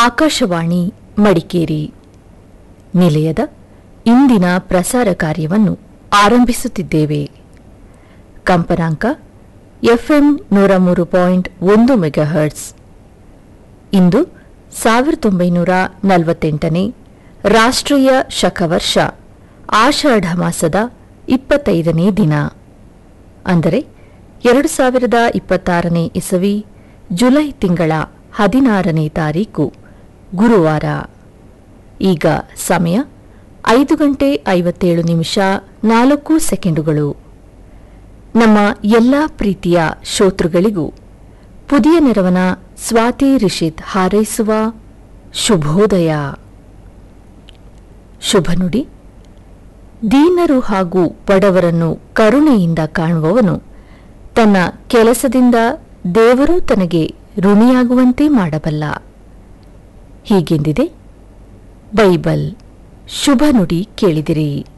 ಆಕಾಶವಾಣಿ ಮಡಿಕೇರಿ ನಿಲಯದ ಇಂದಿನ ಪ್ರಸಾರ ಕಾರ್ಯವನ್ನು ಆರಂಭಿಸುತ್ತಿದ್ದೇವೆ ಕಂಪನಾಂಕ ಎಫ್ಎಂ ನೂರ ಮೂರು ಪಾಯಿಂಟ್ ಒಂದು ಮೆಗಾಹರ್ಟ್ಸ್ ಇಂದು ಸಾವಿರದ ಒಂಬೈನೂರ ನಲವತ್ತೆಂಟನೇ ರಾಷ್ಟ್ರೀಯ ಶಕವರ್ಷ ಆಷಾಢ ಮಾಸದ ಇಪ್ಪತ್ತೈದನೇ ದಿನ ಅಂದರೆ ಎರಡು ಸಾವಿರದ ಇಪ್ಪತ್ತಾರನೇ ಇಸವಿ ಜುಲೈ ತಿಂಗಳ ಹದಿನಾರನೇ ತಾರೀಕು ಗುರುವಾರ ಈಗ ಸಮಯ ಐದು ಗಂಟೆ ಐವತ್ತೇಳು ನಿಮಿಷ ನಾಲ್ಕು ಸೆಕೆಂಡುಗಳು ನಮ್ಮ ಎಲ್ಲ ಪ್ರೀತಿಯ ಶ್ರೋತೃಗಳಿಗೂ ಪುದಿಯ ನೆರವನ ಸ್ವಾತಿ ರಿಷಿತ್ ಹಾರೈಸುವ ಶುಭೋದಯ ಶುಭ ನುಡಿ ದೀನರು ಹಾಗೂ ಬಡವರನ್ನು ಕರುಣೆಯಿಂದ ಕಾಣುವವನು ತನ್ನ ಕೆಲಸದಿಂದ ದೇವರು ತನಗೆ ಋಣಿಯಾಗುವಂತೆ ಮಾಡಬಲ್ಲ ಹೀಗೆಂದಿದೆ ಬೈಬಲ್ ಶುಭ ನುಡಿ ಕೇಳಿದಿರಿ